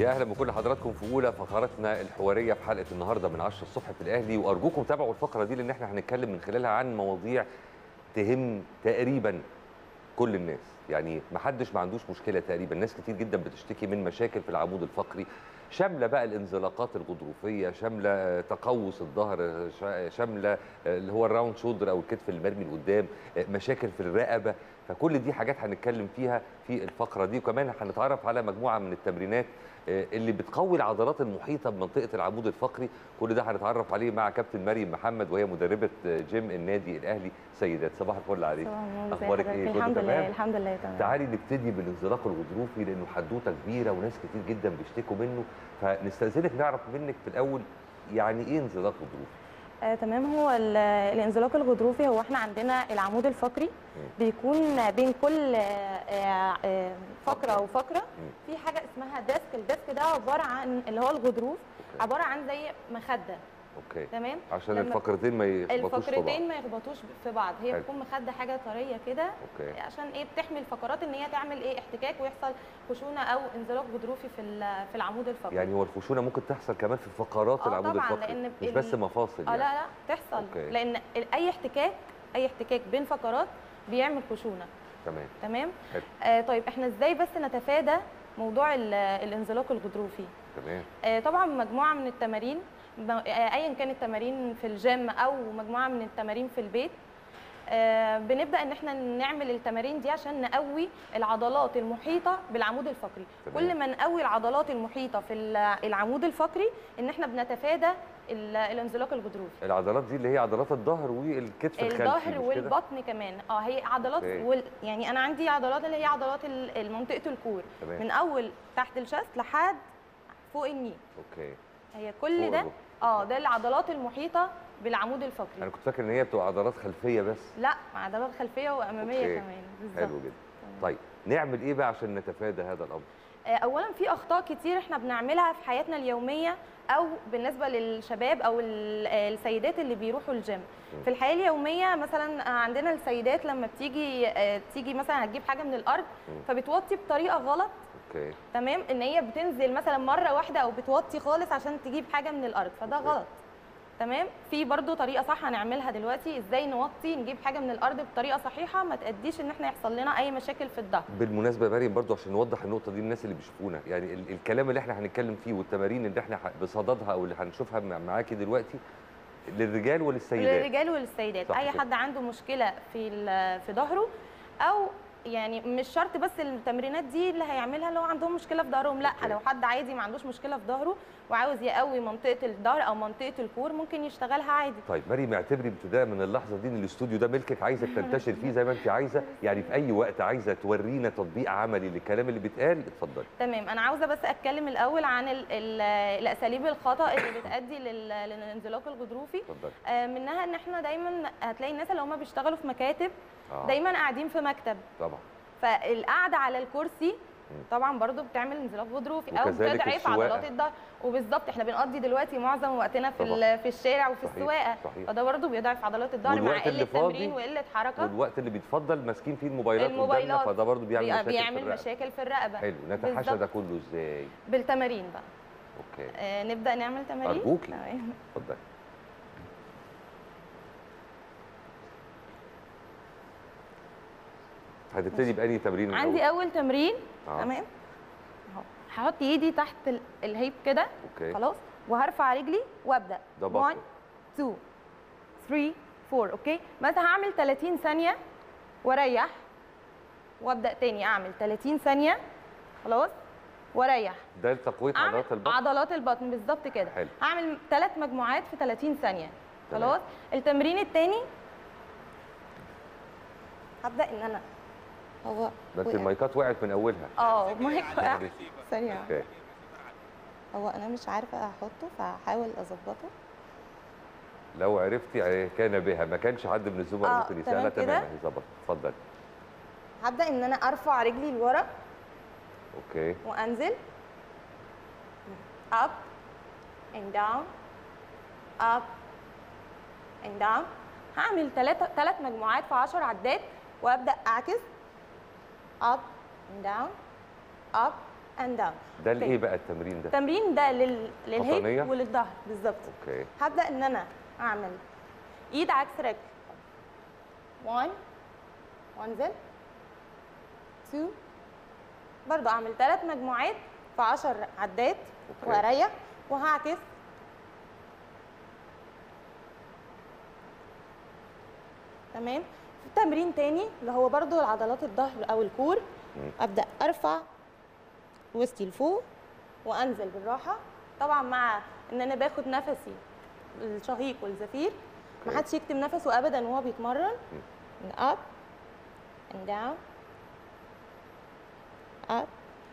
يا اهلا بكل حضراتكم في اولى فقراتنا الحواريه في حلقه النهارده من 10 الصبح في الاهلي وارجوكم تابعوا الفقره دي لان احنا هنتكلم من خلالها عن مواضيع تهم تقريبا كل الناس يعني ما حدش ما عندوش مشكله تقريبا ناس كتير جدا بتشتكي من مشاكل في العمود الفقري شامله بقى الانزلاقات الغضروفيه شامله تقوس الظهر شا- شامله اللي هو الراوند شولدر او الكتف المرمي لقدام مشاكل في الرقبه فكل دي حاجات هنتكلم فيها في الفقره دي وكمان هنتعرف على مجموعه من التمرينات اللي بتقوي العضلات المحيطه بمنطقه العمود الفقري كل ده هنتعرف عليه مع كابتن مريم محمد وهي مدربه جيم النادي الاهلي سيدات صباح الفل عليك صباح النور، ازي اخبارك حضرتك؟ ايه كله الحمد تمام لله الحمد لله تمام تعالي نبتدي بالانزلاق الغضروفي لانه حدوته كبيره وناس كتير جدا بيشتكوا منه فنستاذنك نعرف منك في الاول يعني ايه انزلاق غضروفي آه تمام هو ال- الانزلاق الغضروفي هو احنا عندنا العمود الفقري بيكون بين كل آه، آه، آه، فقره وفقره في حاجه اسمها ديسك الديسك ده عباره عن اللي هو الغضروف عباره عن زي مخده اوكي تمام عشان لما- الفقرتين ما يخبطوش في بعض الفقرتين ما يخبطوش في بعض هي حلو. بتكون مخده حاجه طريه كده اوكي عشان ايه بتحمي الفقرات ان هي تعمل ايه احتكاك ويحصل خشونه او انزلاق غضروفي في ال- في العمود الفقري يعني هو الخشونه ممكن تحصل كمان في فقرات آه العمود طبعاً، الفقري لأن مش ال- بس مفاصل اه يعني. لا لا تحصل أوكي. لان ال- اي احتكاك اي احتكاك بين فقرات بيعمل خشونه تمام تمام حلو. آه طيب احنا ازاي بس نتفادى موضوع ال- الانزلاق الغضروفي تمام آه طبعا مجموعه من التمارين ب- آه ايا كان التمارين في الجيم او مجموعه من التمارين في البيت آه بنبدا ان احنا نعمل التمارين دي عشان نقوي العضلات المحيطه بالعمود الفقري تمام. كل ما نقوي العضلات المحيطه في ال- العمود الفقري ان احنا بنتفادى ال- الانزلاق الغضروفي العضلات دي اللي هي عضلات الظهر والكتف الخلفي الظهر مش كده؟ والبطن كمان اه هي عضلات أوكي. وال... يعني انا عندي عضلات اللي هي عضلات ال- منطقه الكور تمام. من اول تحت الشست لحد فوق الني اوكي هي كل فوق ده الركبة. اه ده العضلات المحيطه بالعمود الفقري انا كنت فاكر ان هي بتبقى عضلات خلفيه بس لا عضلات خلفيه واماميه أوكي. كمان بالظبط حلو جدا طيب نعمل ايه بقى عشان نتفادى هذا الامر آه، اولا في اخطاء كتير احنا بنعملها في حياتنا اليوميه او بالنسبه للشباب او ال- آه، السيدات اللي بيروحوا الجيم في الحياه اليوميه مثلا آه، عندنا السيدات لما بتيجي آه، تيجي مثلا هتجيب حاجه من الارض فبتوطي بطريقه غلط اوكي تمام ان هي بتنزل مثلا مره واحده او بتوطي خالص عشان تجيب حاجه من الارض فده أوكي. غلط تمام في برضو طريقه صح هنعملها دلوقتي ازاي نوطي نجيب حاجه من الارض بطريقه صحيحه ما تاديش ان احنا يحصل لنا اي مشاكل في الظهر بالمناسبه يا مريم برضو عشان نوضح النقطه دي للناس اللي بيشوفونا يعني ال- الكلام اللي احنا هنتكلم فيه والتمارين اللي احنا ح- بصددها او اللي هنشوفها مع- معاكي دلوقتي للرجال وللسيدات للرجال وللسيدات صح اي كده. حد عنده مشكله في ال- في ظهره او يعني مش شرط بس التمرينات دي اللي هيعملها لو عندهم مشكله في ظهرهم لا أوكي. لو حد عادي ما عندوش مشكله في ظهره وعاوز يقوي منطقه الظهر او منطقه الكور ممكن يشتغلها عادي طيب مريم اعتبري ابتداء من اللحظه دي ان الاستوديو ده ملكك عايزك تنتشر فيه زي ما انت عايزه يعني في اي وقت عايزه تورينا تطبيق عملي للكلام اللي بيتقال اتفضلي تمام انا عاوزه بس اتكلم الاول عن ال ال الاساليب الخطا اللي بتؤدي لل- للانزلاق الغضروفي اتفضلي آه، منها ان احنا دايما هتلاقي الناس اللي هم بيشتغلوا في مكاتب آه. دايما قاعدين في مكتب طبعا فالقعده على الكرسي طبعا برضو بتعمل انزلاق غضروفي او وكذلك بتضعف السواقة. عضلات الظهر وبالظبط احنا بنقضي دلوقتي معظم وقتنا في طبعا. ال- في الشارع وفي صحيح، السواقه صحيح. فده برضو بيضعف عضلات الظهر مع والوقت اللي قله فاضي تمرين وقله حركه والوقت اللي بيتفضل ماسكين فيه الموبايلات قدامنا الموبايلات فده برضه بيعمل بي- مشاكل في بيعمل الرقبة. مشاكل في الرقبه حلو نتحاشى بالظبط. ده كله ازاي بالتمارين بقى اوكي آه نبدا نعمل تمارين أرجوكي. تمام. اتفضلي هتبتدي بأنهي تمرين الأول؟ عندي اول تمرين آه. تمام اهو هحط ايدي تحت ال- الهيب كده اوكي خلاص وهرفع رجلي وابدا ده 1 بطن 2 3 4 اوكي مثلا هعمل 30 ثانيه واريح وابدا تاني اعمل 30 ثانيه خلاص واريح ده لتقوية اعمل عضلات البطن عضلات البطن بالظبط كده حلو. هعمل ثلاث مجموعات في 30 ثانيه تمام. خلاص التمرين الثاني هبدا ان انا هو بس وقع. المايكات وقعت من أولها اه مايك وقع معلش. ثانيه اوكي هو انا مش عارفه احطه فهحاول اظبطه لو عرفتي آه، كان بها ما كانش حد من الزملاء آه، ممكن تمام يسألها كده. تمام اهي ظبط اتفضل هبدا ان انا ارفع رجلي لورا اوكي وانزل up and down up and down هعمل ثلاثة ثلاث مجموعات في 10 عدات وابدا اعكس up and down up اند داون ده لايه بقى التمرين ده التمرين ده لل... قطنية؟ للهيب وللظهر بالظبط اوكي هبدا ان انا اعمل ايد عكس رجل 1 وانزل 2 برضو اعمل ثلاث مجموعات في 10 عدات أوكي. واريح وهعكس تمام في تمرين تاني اللي هو برضو عضلات الظهر او الكور مم. ابدا ارفع وسطي لفوق وانزل بالراحه طبعا مع ان انا باخد نفسي الشهيق والزفير ما أوكي. حدش يكتم نفسه ابدا وهو بيتمرن up and down up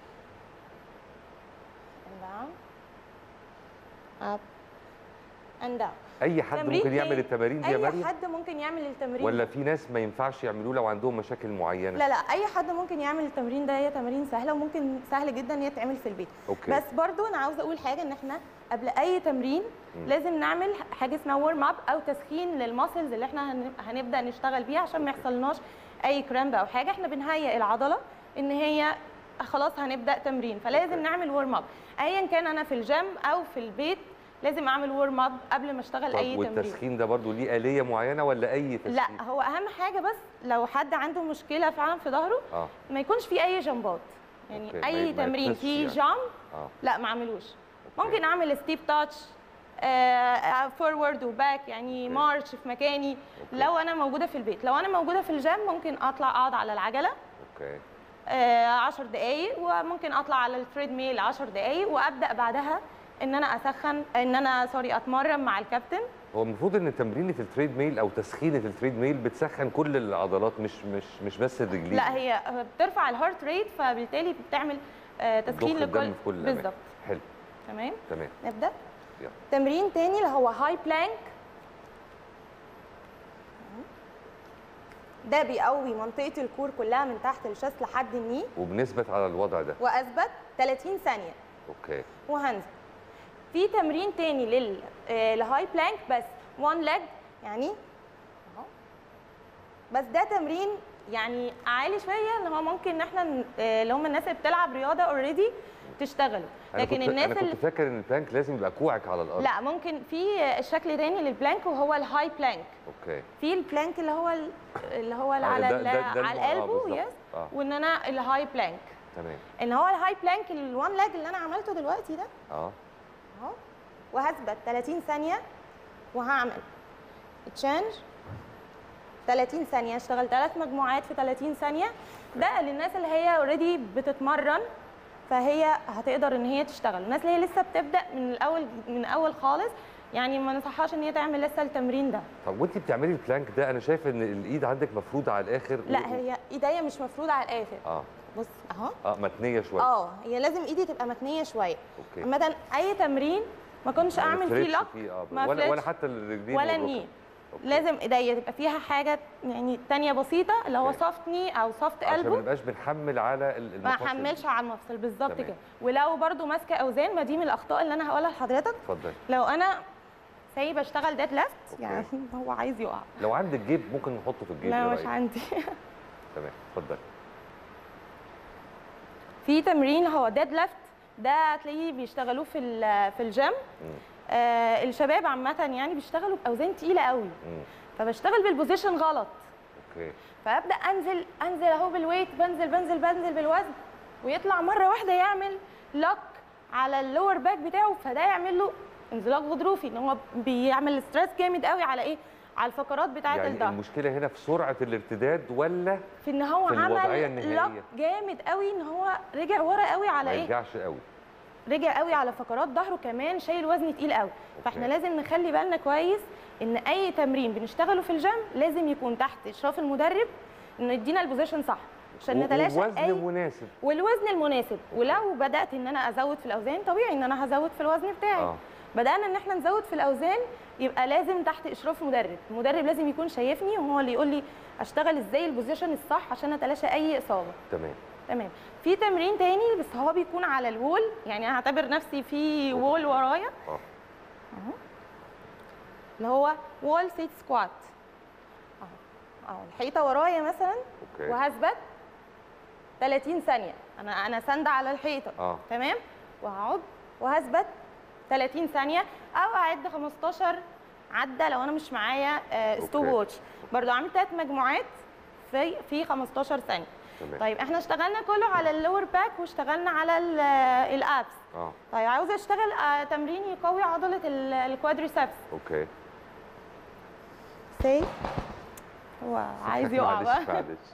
and down up and down اي حد تمرين ممكن يعمل تاني. التمارين دي يا اي مريم حد ممكن يعمل التمرين ولا ده. في ناس ما ينفعش يعملوه لو عندهم مشاكل معينه لا لا اي حد ممكن يعمل التمرين ده هي تمارين سهله وممكن سهل جدا ان هي تعمل في البيت اوكي بس برضو انا عاوزه اقول حاجه ان احنا قبل اي تمرين مم. لازم نعمل حاجه اسمها ورم اب او تسخين للماسلز اللي احنا هن- هنبدا نشتغل بيها عشان ما يحصلناش اي كرامب او حاجه احنا بنهيئ العضله ان هي خلاص هنبدا تمرين فلازم أوكي. نعمل ورم اب ايا كان انا في الجيم او في البيت لازم اعمل ورم اب قبل ما اشتغل اي طب تمرين والتسخين ده برضو ليه آلية معينة ولا أي تسخين؟ لا هو اهم حاجه بس لو حد عنده مشكله فعلا في ظهره اه ما يكونش فيه اي جمبات يعني أوكي، ما اي ي- ما تمرين يتنسش فيه يعني. جامب اه لا ما اعملوش أوكي. ممكن اعمل ستيب تاتش فورورد وباك يعني أوكي. مارش في مكاني أوكي. لو انا موجوده في البيت لو انا موجوده في الجيم ممكن اطلع اقعد على العجله اوكي 10 دقائق وممكن اطلع على التريد ميل 10 دقائق وابدا بعدها ان انا اسخن ان انا سوري اتمرن مع الكابتن هو المفروض ان تمرينة التريد ميل او تسخينة التريد ميل بتسخن كل العضلات مش مش مش بس الرجلين لا هي بترفع الهارت ريت فبالتالي بتعمل آه، تسخين ضخ الدم لكل في كل الأماكن. بالظبط حلو تمام تمام نبدا يلا تمرين تاني اللي هو هاي بلانك ده بيقوي منطقه الكور كلها من تحت الشاست لحد الني وبنثبت على الوضع ده واثبت 30 ثانيه اوكي وهنزل في تمرين تاني لل آه، لهاي بلانك بس وان ليج يعني اهو بس ده تمرين يعني عالي شويه ان هو ممكن ان احنا ن- آه، اللي هم الناس اللي بتلعب رياضه اوريدي تشتغلوا انا لكن كنت الناس انا اللي كنت فاكر ان البلانك لازم يبقى كوعك على الارض لا ممكن في شكل تاني للبلانك وهو الهاي بلانك اوكي في البلانك اللي هو ال- اللي هو آه، على ده- ال- ده- ده على الم- آه، القلبو بالظبط. يس اه وان انا الهاي بلانك تمام ان هو الهاي بلانك الوان لاج اللي انا عملته دلوقتي ده اه اهو وهثبت 30 ثانيه وهعمل تشانج 30 ثانيه اشتغل ثلاث مجموعات في 30 ثانيه ده للناس اللي هي اوريدي بتتمرن فهي هتقدر ان هي تشتغل الناس اللي هي لسه بتبدا من الاول من الاول خالص يعني ما نصحهاش ان هي تعمل لسه التمرين ده طب وانت بتعملي البلانك ده انا شايف ان الايد عندك مفروضه على الاخر لا و- هي ايديا مش مفروضه على الاخر اه بص اهو اه متنيه شويه اه هي لازم ايدي تبقى متنيه شويه اوكي عامه اي تمرين ما كنتش ما اعمل فيه نفردش لوك فيه، آه. ما ولا ولا فردش. حتى الرجلين ولا والركب. الني أوكي. لازم ايديا تبقى فيها حاجه يعني تانية بسيطه اللي هو أوكي. سوفت ني او سوفت عشان ما قلبه نبقاش بنحمل على ال- ما المفاصل دي. احملش على المفصل بالظبط تمام. كده ولو برضو ماسكه اوزان ما دي من الاخطاء اللي انا هقولها لحضرتك اتفضل لو انا سايبه اشتغل ديد ليفت أوكي. يعني هو عايز يقع لو عندك جيب ممكن نحطه في الجيب لا إيه مش رأيك؟ عندي تمام اتفضل في تمرين هو ديد ليفت ده هتلاقيه بيشتغلوه في ال- في الجيم مم. آه الشباب عامه يعني بيشتغلوا باوزان تقيله قوي مم. فبشتغل بالبوزيشن غلط اوكي فابدا انزل انزل اهو بالويت بنزل بنزل بنزل بالوزن ويطلع مره واحده يعمل لوك على اللور باك بتاعه فده يعمل له انزلاق غضروفي ان هو بيعمل ستريس جامد قوي على ايه على الفقرات بتاعه يعني الظهر المشكله هنا في سرعه الارتداد ولا في ان هو في الوضعية عمل النهائية. لوك جامد قوي ان هو رجع ورا قوي على ما ايه يرجعش قوي رجع قوي على فقرات ظهره كمان شايل وزن تقيل قوي فاحنا لازم نخلي بالنا كويس ان اي تمرين بنشتغله في الجيم لازم يكون تحت اشراف المدرب انه يدينا البوزيشن صح عشان و- نتلاشى ووزن اي مناسب والوزن المناسب ولو بدات ان انا ازود في الاوزان طبيعي ان انا هزود في الوزن بتاعي اه بدانا ان احنا نزود في الاوزان يبقى لازم تحت اشراف مدرب المدرب لازم يكون شايفني وهو اللي يقول لي اشتغل ازاي البوزيشن الصح عشان اتلاشى اي اصابه تمام تمام في تمرين تاني بس هو بيكون على الوول يعني انا هعتبر نفسي في وول ورايا اه اللي هو وول سيت سكوات اهو اهو الحيطه ورايا مثلا اوكي وهثبت 30 ثانيه انا انا ساندة على الحيطه اه تمام وهقعد وهثبت 30 ثانيه او اعد 15 عده لو انا مش معايا ستوب أوكي. ووتش برضو عامل ثلاث مجموعات في في 15 ثانيه تمام طيب احنا اشتغلنا كله على اللور باك واشتغلنا على ال- الابس اه طيب عاوزه اشتغل آه، تمرين يقوي عضله ال- الكوادريسبس اوكي سي هو عايز يقع بقى معلش معلش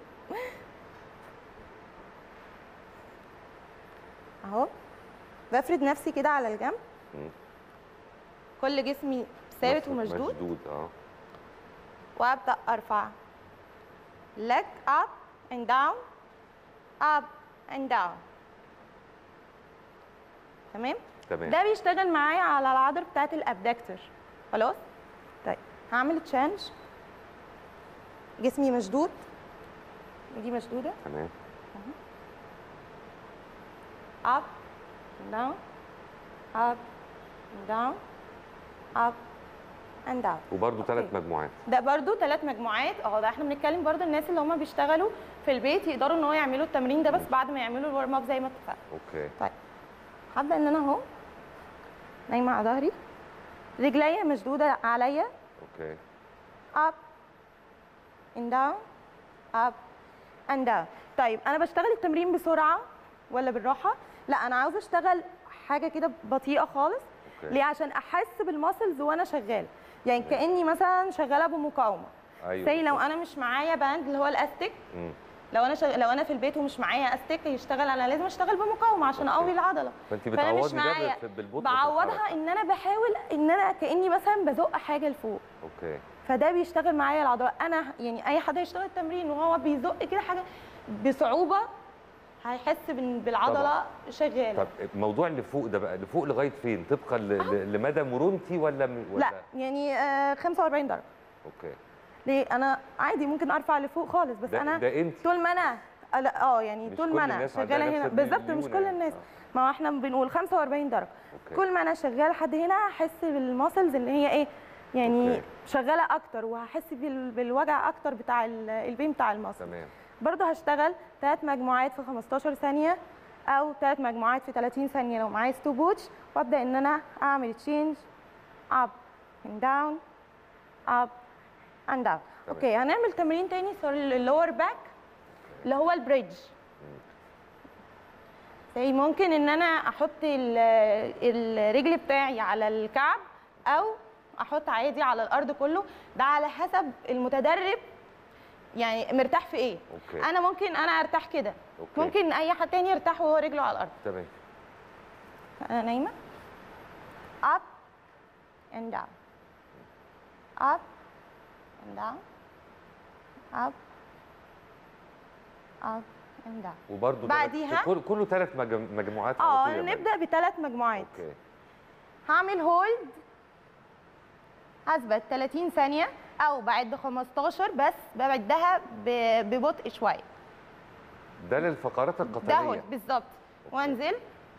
اهو بفرد نفسي كده على الجنب مم. كل جسمي ثابت مفروض ومشدود مشدود اه وابدا ارفع leg up and down up and down تمام تمام ده بيشتغل معايا على العضله بتاعت الابدكتور خلاص طيب هعمل تشانج جسمي مشدود دي مشدوده تمام up and down up and down up and down وبرده ثلاث أوكي. مجموعات ده برضو ثلاث مجموعات اه ده احنا بنتكلم برضو الناس اللي هم بيشتغلوا في البيت يقدروا ان هو يعملوا التمرين ده بس بعد ما يعملوا الورم اب زي ما اتفقنا اوكي طيب هبدا ان انا اهو نايمه على ظهري رجليا مشدوده عليا اوكي up and down up and down طيب انا بشتغل التمرين بسرعه ولا بالراحه لا انا عاوزه اشتغل حاجه كده بطيئه خالص اوكي ليه عشان احس بالماسلز وانا شغاله يعني تمام. كاني مثلا شغاله بمقاومه ايوه زي لو بالظبط. انا مش معايا باند اللي هو الاستيك مم. لو انا شغ... لو انا في البيت ومش معايا استيك يشتغل انا لازم اشتغل بمقاومه عشان أوكي. اقوي العضله فانت فانا مش بتعوضي ده معايا بال- بالبطء في بعوضها الحركة. ان انا بحاول ان انا كاني مثلا بزق حاجه لفوق اوكي فده بيشتغل معايا العضله انا يعني اي حد يشتغل التمرين وهو بيزق كده حاجه بصعوبه هيحس بال- بالعضله طبعاً. شغاله طب الموضوع اللي فوق ده بقى اللي فوق لغايه فين طبقا ل- ل- لمدى مرونتي ولا م- ولا لا يعني آه 45 درجه اوكي ليه انا عادي ممكن ارفع لفوق خالص بس ده, انا ده انت طول ما انا آه، لا اه يعني مش طول كل ما انا الناس عندها شغاله نفس هنا الليونة بالظبط مش كل يعني. الناس آه. ما هو احنا بنقول 45 درجه اوكي كل ما انا شغاله لحد هنا هحس بالماسلز اللي هي ايه يعني أوكي. شغاله اكتر وهحس بال- بالوجع اكتر بتاع ال- البين بتاع الماسل تمام برضه هشتغل ثلاث مجموعات في 15 ثانيه او ثلاث مجموعات في 30 ثانيه لو معايا ستوب ووتش وابدا ان انا اعمل تشينج اب and down اب and down اوكي هنعمل تمرين تاني في اللور باك اللي هو البريدج زي ممكن ان انا احط ال- الرجل بتاعي على الكعب او احط عادي على الارض كله ده على حسب المتدرب يعني مرتاح في ايه اوكي انا ممكن انا ارتاح كده أوكي. ممكن اي حد تاني يرتاح وهو رجله على الارض تمام انا نايمه up and down up and down up up and down وبرده بعديها؟ كل كله ثلاث مجموعات على اه طول يا مريم. نبدا بثلاث مجموعات اوكي هعمل هولد هثبت 30 ثانيه او بعد 15 بس ببعدها ب- ببطء شويه ده للفقرات ده القطنيه هولد بالظبط وانزل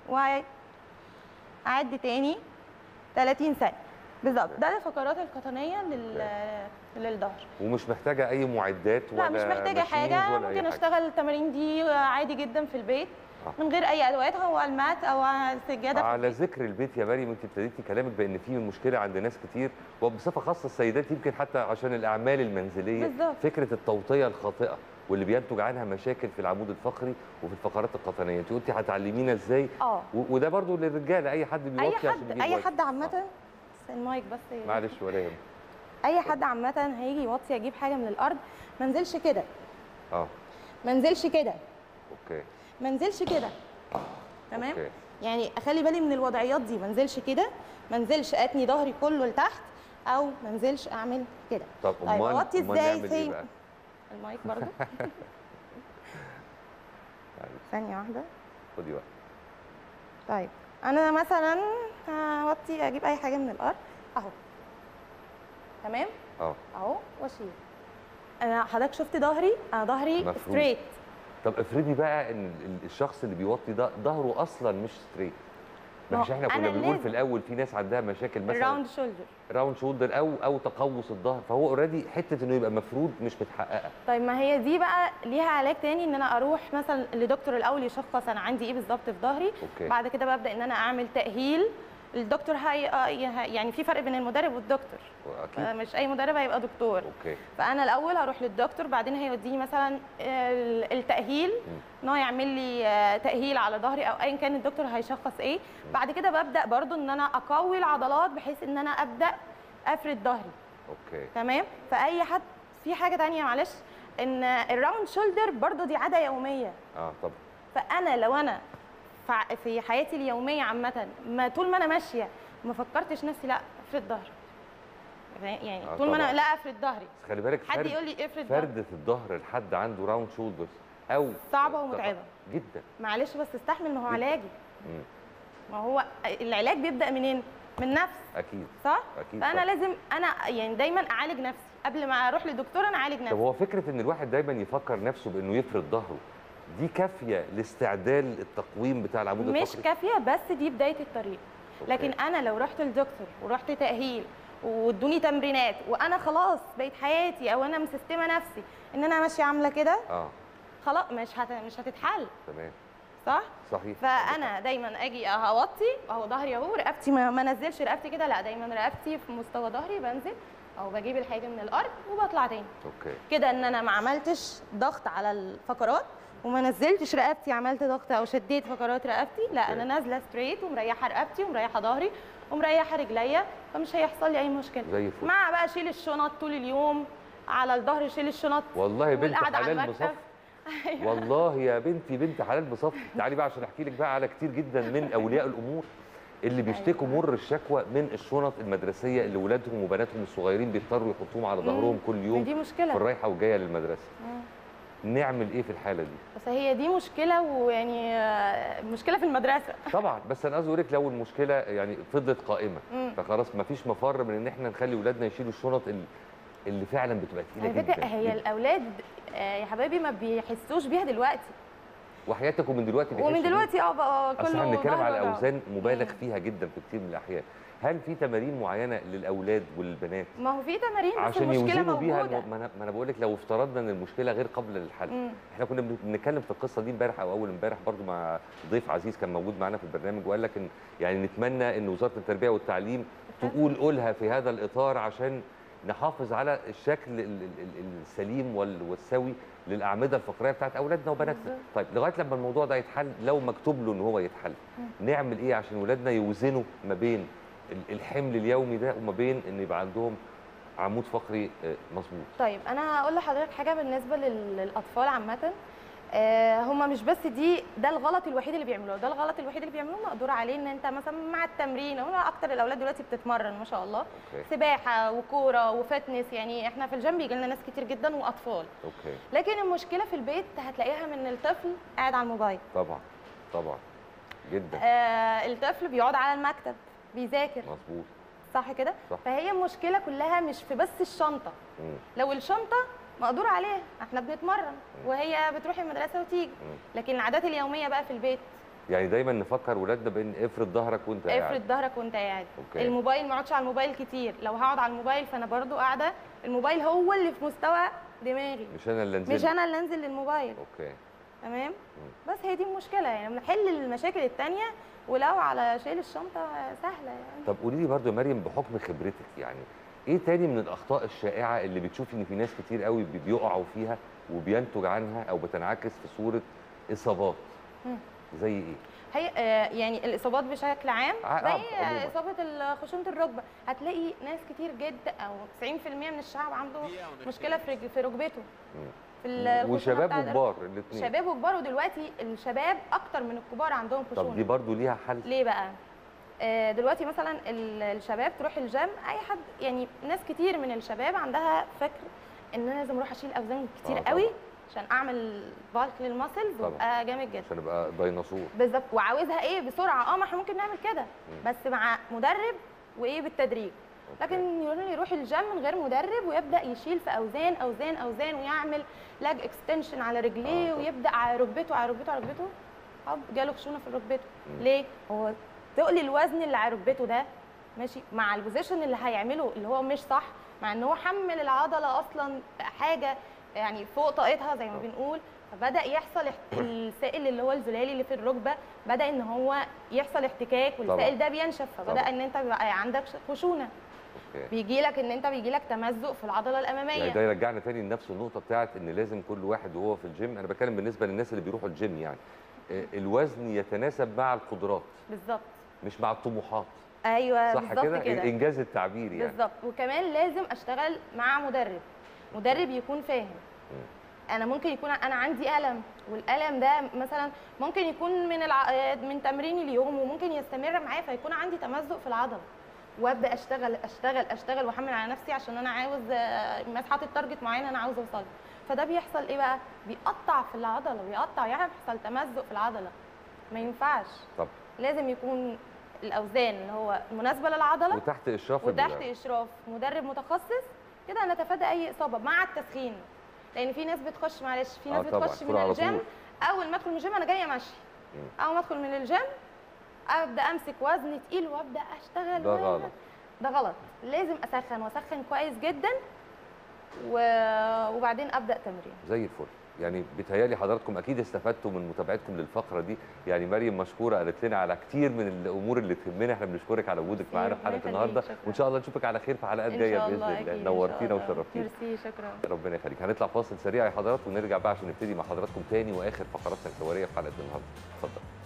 واعد تاني 30 ثانيه بالظبط ده الفقرات القطنيه لل... للظهر ومش محتاجه اي معدات ولا لا مش محتاجه ماشينز حاجه ولا أي ممكن حاجة. اشتغل التمارين دي عادي جدا في البيت آه. من غير اي ادوات هو المات او السجاده في على البيت. ذكر البيت يا مريم انت ابتديتي كلامك بان في مشكله عند ناس كتير وبصفه خاصه السيدات يمكن حتى عشان الاعمال المنزليه بالظبط. فكره التوطيه الخاطئه واللي بينتج عنها مشاكل في العمود الفقري وفي الفقرات القطنيه انت قلتي هتعلمينا ازاي اه و- وده برضو للرجاله اي حد بيوطي اي عشان حد يجيب اي وزن. حد عامه آه. بس المايك بس معلش ولا يهمك اي حد عامه هيجي يوطي يجيب حاجه من الارض ما انزلش كده اه ما انزلش كده اوكي ما انزلش كده تمام اوكي يعني اخلي بالي من الوضعيات دي ما انزلش كده ما انزلش اتني ظهري كله لتحت او ما انزلش اعمل كده طب طيب امال اوطي امال ازاي نعمل سي ايه بقى المايك برضو ثانيه واحده خدي وقت طيب انا مثلا هوطي اجيب اي حاجه من الارض اهو تمام اه اهو واشيل انا حضرتك شفت ظهري انا ظهري مفروض. ستريت طب افرضي بقى ان ال- الشخص اللي بيوطي ده ظهره اصلا مش ستريت ما ما مش احنا هو كنا أنا بنقول في لازم- الاول في ناس عندها مشاكل مثلا الراوند شولدر راوند شولدر او او تقوس الظهر فهو اوريدي حته انه يبقى مفرود مش متحققه طيب ما هي دي بقى ليها علاج تاني ان انا اروح مثلا لدكتور الاول يشخص انا عندي ايه بالظبط في ظهري اوكي بعد كده ببدا ان انا اعمل تاهيل الدكتور هي آه، يه- يعني في فرق بين المدرب والدكتور اكيد آه، مش اي مدرب هيبقى دكتور اوكي فانا الاول هروح للدكتور بعدين هيوديني مثلا ال- التاهيل ان هو يعمل لي آه، تاهيل على ظهري او ايا كان الدكتور هيشخص ايه بعد كده ببدا برضو ان انا اقوي العضلات بحيث ان انا ابدا افرد ظهري اوكي تمام فاي حد في حاجه تانية معلش ان الراوند شولدر برضو دي عاده يوميه اه طب فانا لو انا فع- في حياتي اليوميه عامه ما طول ما انا ماشيه ما فكرتش نفسي لا افرد ظهري يعني آه طول ما انا طبعاً. لا افرد ظهري بس خلي بالك حد فرد يقول لي افرد ظهري فردة الظهر لحد عنده راوند شولدرز او صعبة ومتعبة. جدا معلش بس استحمل ما هو جداً. علاجي مم. ما هو العلاج بيبدا منين من نفس اكيد صح اكيد فانا طبعاً. لازم انا يعني دايما اعالج نفسي قبل ما اروح لدكتور انا اعالج طب نفسي هو فكره ان الواحد دايما يفكر نفسه بانه يفرد ظهره دي كافيه لاستعدال التقويم بتاع العمود مش الفقري كافيه بس دي بدايه الطريق أوكي. لكن انا لو رحت للدكتور ورحت تاهيل وادوني تمرينات وانا خلاص بقيت حياتي او انا مسستمه نفسي ان انا ماشيه عامله كده اه خلاص مش هت... مش هتتحل تمام صح صحيح فانا دايما اجي اوطي اهو ظهري اهو رقبتي ما ما انزلش رقبتي كده لا دايما رقبتي في مستوى ظهري بنزل او بجيب الحاجه من الارض وبطلع تاني اوكي كده ان انا ما عملتش ضغط على الفقرات وما نزلتش رقبتي عملت ضغط او شديت فقرات رقبتي لا أوكي. انا نازله ستريت ومريحه رقبتي ومريحه ظهري ومريحه رجليا فمش هيحصل لي اي مشكله زي الفل مع بقى شيل الشنط طول اليوم على الظهر شيل الشنط والله يا بنت والقعدة على حلال المكتب. بصف والله يا بنتي بنت حلال بصف تعالي بقى عشان احكي لك بقى على كتير جدا من اولياء الامور اللي بيشتكوا أيوة. مر الشكوى من الشنط المدرسيه اللي ولادهم وبناتهم الصغيرين بيضطروا يحطوهم على ظهرهم كل يوم دي في مشكله الرايحه والجايه للمدرسه مم. نعمل ايه في الحاله دي بس هي دي مشكله ويعني آه، مشكله في المدرسه طبعا بس انا قصدي اقول لك لو المشكله يعني فضلت قائمه مم. فخلاص ما فيش مفر من ان احنا نخلي اولادنا يشيلوا الشنط اللي, اللي فعلا بتبقى تقيله على جدا فكره هي جداً. الاولاد آه، يا حبايبي ما بيحسوش بيها دلوقتي وحياتكم من دلوقتي بيحسوا ومن بيه. دلوقتي اه بقى اصل كله احنا بنتكلم ظهر على وجع. اوزان مبالغ مم. فيها جدا في كتير من الاحيان هل في تمارين معينه للاولاد والبنات ما هو في تمارين بس عشان المشكله يوزنوا بيها موجوده الم... ما انا ما انا بقول لك لو افترضنا ان المشكله غير قابله للحل مم. احنا كنا بن- بنتكلم في القصه دي امبارح او اول امبارح برضو مع ضيف عزيز كان موجود معانا في البرنامج وقال لك ان يعني نتمنى ان وزاره التربيه والتعليم تقول قولها في هذا الاطار عشان نحافظ على الشكل ال- ال- ال- السليم وال- والسوي للاعمده الفقريه بتاعت اولادنا وبناتنا بالظبط. طيب لغايه لما الموضوع ده يتحل لو مكتوب له ان هو يتحل نعمل ايه عشان ولادنا يوزنوا ما بين ال- الحمل اليومي ده وما بين ان يبقى عندهم عمود فقري آه، مظبوط طيب انا هقول لحضرتك حاجه بالنسبه لل- للاطفال عامه آه هما مش بس دي ده الغلط الوحيد اللي بيعملوه ده الغلط الوحيد اللي بيعملوه مقدور عليه ان انت مثلا مع التمرين هو اكتر الاولاد دلوقتي بتتمرن ما شاء الله اوكي سباحه وكوره وفتنس يعني احنا في الجيم بيجي لنا ناس كتير جدا واطفال اوكي لكن المشكله في البيت هتلاقيها من الطفل قاعد على الموبايل طبعا طبعا جدا آه الطفل بيقعد على المكتب بيذاكر مظبوط صح كده صح. فهي المشكله كلها مش في بس الشنطه مم. لو الشنطه مقدور عليها احنا بنتمرن وهي بتروح المدرسه وتيجي مم. لكن العادات اليوميه بقى في البيت يعني دايما نفكر ولادنا بان افرد ظهرك وانت قاعد افرد ظهرك وانت قاعد أوكي. الموبايل ما اقعدش على الموبايل كتير لو هقعد على الموبايل فانا برضو قاعده الموبايل هو اللي في مستوى دماغي مش انا اللي انزل مش انا اللي انزل للموبايل اوكي تمام بس هي دي المشكله يعني بنحل المشاكل التانية ولو على شيل الشنطه سهله يعني طب قولي لي برضو يا مريم بحكم خبرتك يعني ايه تاني من الاخطاء الشائعه اللي بتشوفي ان في ناس كتير قوي بي- بيقعوا فيها وبينتج عنها او بتنعكس في صوره اصابات مم. زي ايه هي آه، يعني الاصابات بشكل عام ع- زي آه، عموماً. اصابه ال- خشونه الركبه هتلاقي ناس كتير جدا او 90% من الشعب عنده مشكله في رج- في ركبته مم. في ال- الخشونة وشباب بتاعت وكبار الاثنين شباب وكبار ودلوقتي الشباب اكتر من الكبار عندهم طب دي خشونه برضو ليها حل ليه بقى آه، دلوقتي مثلا ال- الشباب تروح الجيم اي حد يعني ناس كتير من الشباب عندها فكر ان انا لازم اروح اشيل اوزان كتير آه، قوي طبعاً. عشان اعمل بالك للمسلز طبعاً. وابقى جامد جدا عشان ابقى ديناصور بالظبط وعاوزها ايه بسرعه اه ما احنا ممكن نعمل كده بس مع مدرب وايه بالتدريج لكن يقولوا لي يروح الجيم من غير مدرب ويبدا يشيل في اوزان اوزان اوزان ويعمل لاج اكستنشن على رجليه آه، طبعا. ويبدا على ركبته على ركبته على ركبته هوب جاله خشونه في ركبته مم. ليه هو تقل الوزن اللي على ركبته ده ماشي مع البوزيشن اللي هيعمله اللي هو مش صح مع ان هو حمل العضله اصلا حاجه يعني فوق طاقتها زي ما بنقول فبدا يحصل احت- السائل اللي هو الزلالي اللي في الركبه بدا ان هو يحصل احتكاك والسائل ده بينشف فبدا طبعاً. ان انت بقى عندك خشونه أوكي. بيجي لك ان انت بيجي لك تمزق في العضله يعني الاماميه ده يرجعنا تاني لنفس النقطه بتاعت ان لازم كل واحد وهو في الجيم انا بتكلم بالنسبه للناس اللي بيروحوا الجيم يعني آه، الوزن يتناسب مع القدرات بالظبط مش مع الطموحات ايوه صح بالظبط كده كده انجاز التعبير يعني بالظبط وكمان لازم اشتغل مع مدرب مدرب يكون فاهم انا ممكن يكون انا عندي الم والالم ده مثلا ممكن يكون من الع... من تمرين اليوم وممكن يستمر معايا فيكون عندي تمزق في العضله وابدا اشتغل اشتغل اشتغل واحمل على نفسي عشان انا عاوز آه، مثلا حاطط تارجت معين انا عاوز اوصل فده بيحصل ايه بقى بيقطع في العضله بيقطع يحصل تمزق في العضله ما ينفعش طب لازم يكون الاوزان اللي هو مناسبه للعضله وتحت اشراف وتحت ال- اشراف مدرب متخصص كده هنتفادى اي اصابه مع التسخين لان في ناس بتخش معلش في ناس آه طبعاً، بتخش كل من على الجيم طول. اول ما ادخل من الجيم انا جايه ماشي مم. اول ما ادخل من الجيم ابدا امسك وزن تقيل وابدا اشتغل ده و- غلط. ده غلط لازم اسخن واسخن كويس جدا و... وبعدين ابدا تمرين زي الفل يعني بيتهيألي حضراتكم اكيد استفدتوا من متابعتكم للفقره دي يعني مريم مشكوره قالت لنا على كتير من الامور اللي تهمنا احنا بنشكرك على وجودك ميرسي، معانا في ربنا حلقه يخليك، النهارده شكراً. وان شاء الله نشوفك على خير في حلقات ان جايه شاء باذن الله الله اكيد إن نورتينا شاء الله. وشرفتينا ميرسي شكرا ربنا يخليك هنطلع فاصل سريع يا حضرات ونرجع بقى عشان نبتدي مع حضراتكم تاني واخر فقراتنا الحواريه في حلقه النهارده اتفضل